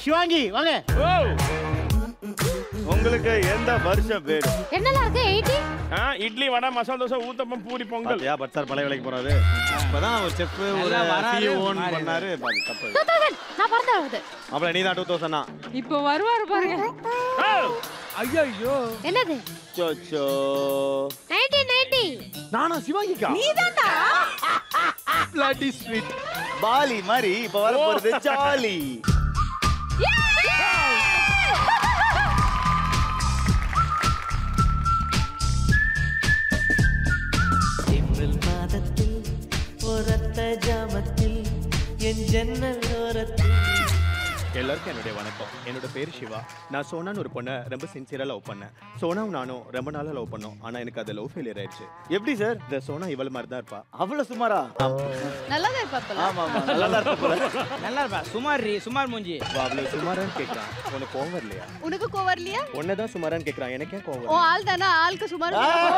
சிவாங்கி வாங்க ஓ உங்களுக்கு எந்த வருஷம் வேணும் என்னலாம் இருக்கு எயிட்டி ஆ இட்லி வடை மசாலா தோசை ஊத்தப்பம் பூரி பொங்கல் பாத்தியா பட் சார் பழைய வேலைக்கு போறாரு இப்பதான் ஒரு செஃப் ஒரு எல்லாம் வராரு, சிஓன் மாறி. பண்ணாரு பாரு, தப்பு டூ தௌசண்ட் நான் பிறந்த ஆகுது அப்பல நீ தான் டூ தௌசண்ட் தான் இப்போ வருவாரு பாருங்க ஐயோ என்னது சோச்சோ நைன்டீன் நைன்டி நானா சிவாங்கிக்கா பிளாட்டி ஸ்வீட் பாலி மாதிரி இப்ப வர போறது ஜாலி ஏப்ரல் மாதத்தில் ஒரத்த ஜாமத்தில் என் ஜன்னல் ஓரத்தில் எல்லாருக்கும் என்னுடைய வணக்கம் என்னோட பேர் சிவா நான் சோனான்னு ஒரு பொண்ணை ரொம்ப சின்சியரா லவ் பண்ணேன் சோனாவும் நானும் ரொம்ப நாளா லவ் பண்ணோம் ஆனா எனக்கு அது லவ் ஃபெயிலியர் ஆயிடுச்சு எப்படி சார் இந்த சோனா இவள் மாதிரி தான் இருப்பா அவ்வளவு சுமாரா நல்லா தான் இருப்பாப்பல ஆமா ஆமா நல்லா தான் இருக்க போல நல்லா இருப்பா சுமார் ரீ சுமார் மூஞ்சி அவ அவ்வளவு சுமாரான்னு கேட்கறான் உனக்கு கோவம் வரலையா உனக்கு கோவம் இல்லையா உன்னதான் சுமாரான்னு கேட்கறான் எனக்கு ஏன் கோவம் ஓ வரல? ஆள் தானா ஆளுக்கு சுமார்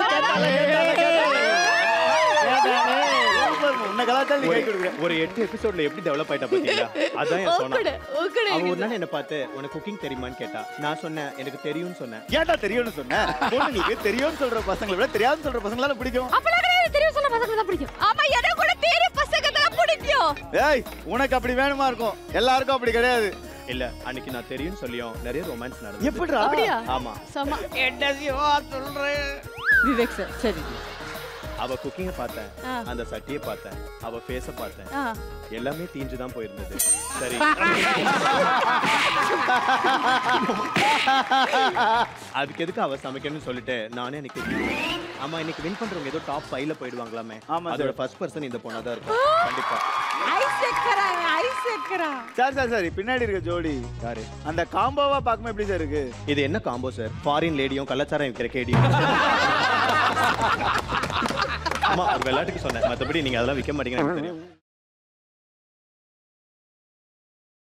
உன்னை கலாச்சாரம் நீ கை கொடுக்குற ஒரு- ஒரு எட்டு எபிசோட்ல எப்படி டெவலப் ஆயிட்டா பாத்தீங்களா அதான் என் சோனா ஓகே ஓகே அவ ஒரு நாள் என்ன பார்த்து உனக்கு குக்கிங் தெரியுமான்னு கேட்டா நான் சொன்னேன் எனக்கு தெரியும்னு சொன்னேன் ஏன்டா தெரியும்னு சொன்னேன் பொண்ணுங்களுக்கு தெரியும்னு சொல்ற பசங்களை விட தெரியாதுன்னு சொல்ற பசங்களால பிடிக்கும் அப்பெல்லாம் கிடையாது தெரியும் சொல்ல பசங்களுக்கு தான் பிடிக்கும் ஆமா எனக்கு கூட தெரியும் பசங்க தான் பிடிக்கும் ஏய் உனக்கு அப்படி வேணுமா இருக்கும் எல்லாருக்கும் அப்படி கிடையாது இல்ல அன்னைக்கு நான் தெரியும்னு சொல்லியும் நிறைய ரொமான்ஸ் நடந்தது எப்படிடா அப்படியா ஆமா சமா என்ன சிவா சொல்றேன் விவேக் சார் சரி அவ குக்கிங்க பார்த்தேன் ஆ. அந்த சட்டியை பார்த்தேன் அவ ஃபேஸ பார்த்தேன் ஆ எல்லாமே தீஞ்சு தான் போயிருந்தது சரி அதுக்கு எதுக்கு அவ சமைக்கணும்னு சொல்லிட்டு நானே இன்னைக்கு ஆமா இன்னைக்கு வின் பண்றவங்க ஏதோ டாப் ஃபைவ்ல போயிடுவாங்களாமே ஆமா அதோட சார். ஃபர்ஸ்ட் பர்சன் இந்த பொண்ணா தான் இருக்கும் கண்டிப்பா ஐஸ் வைக்கிறா ஐஸ் வைக்கிறா சார் சார் சார் பின்னாடி இருக்க ஜோடி யாரு அந்த காம்போவா பார்க்கும்போது எப்படி சார் இருக்கு இது என்ன காம்போ சார் ஃபாரின் லேடியும் கள்ளச்சாரம் விற்கிற கேடியும் ஆமா ஒரு விளையாட்டுக்கு சொன்னேன் மத்தபடி நீங்க அதெல்லாம் விற்க மாட்டீங்கன்னு எனக்கு தெரியும்